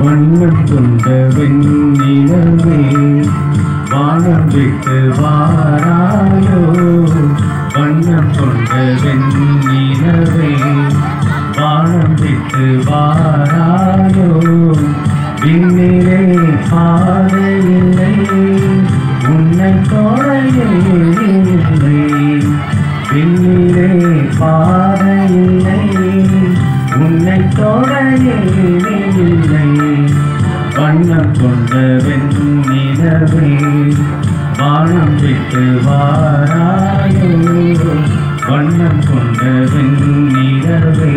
வண்ணம் கொண்ட வெண்ணிலவே வானம் விட்டு வாராயோ வண்ணம் கொண்ட வெண்ணிலவே வானம் விட்டு வாராயோ விண்ணிலே பாதையில்லை உன்னை தொடையில்லை விண்ணிலே பாதையில்லை உன்னை தொடையில்லை வண்ணம் கொண்ட வெண்ணிலவே வானம் விட்டு வாராயோ வண்ணம் கொண்ட வெண்ணிலவே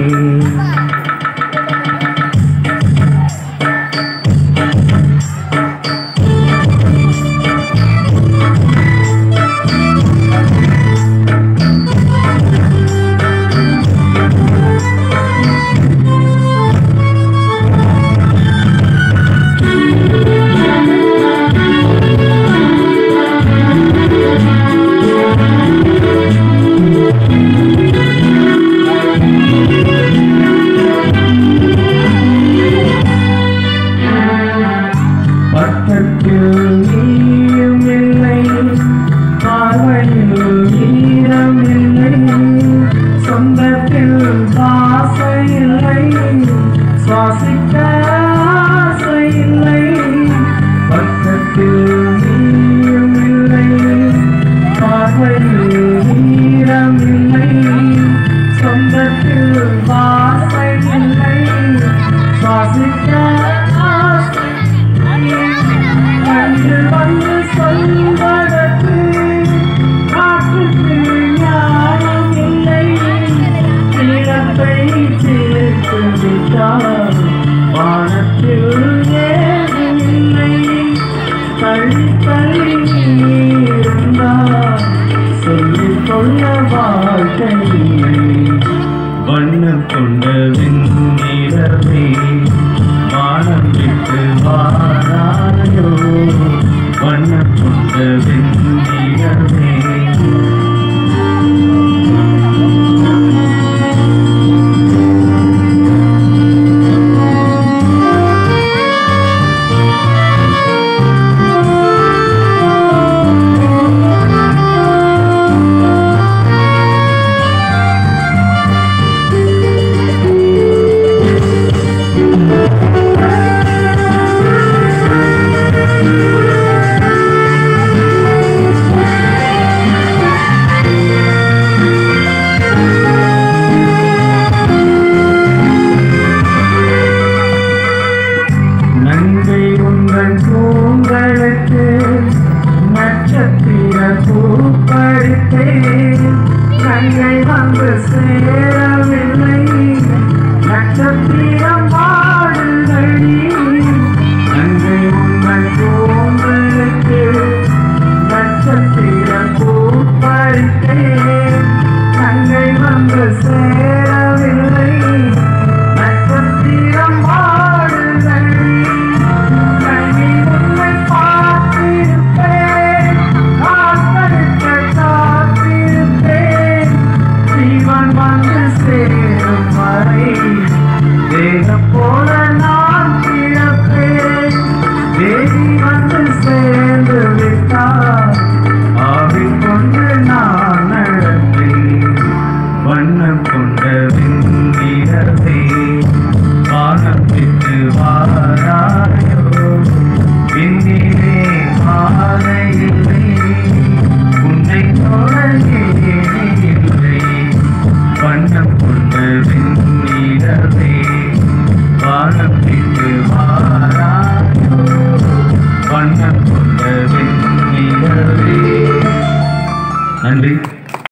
பக்கத்தில் நீயும் இல்லை பார்வையில் ஈரம் இல்லை சொந்தத்தில் ஆசை இல்லை சுவாசிக்க ஆசை இல்லை பக்கத்தில் நீயும் இல்லை பார்வையில் ஈரம் இல்லை சொந்தத்தில் ஆசை இல்லை சுவாசிக்க ஆசை வந்து வந்து சொல்வதற்கு காற்றுக்கு ஞானம் இல்லை நிலத்தை சேர்த்து விட்டால் வானத்தில் ஏதும் இல்லை தள்ளி தள்ளி இருந்தால் சொல்லிக் கொள்ள வாழ்க்கை இல்லை வண்ணம் கொண்ட விண்ணிலவே வானம் விட்டு வாராயோ வண்ணம் கொண்ட விண்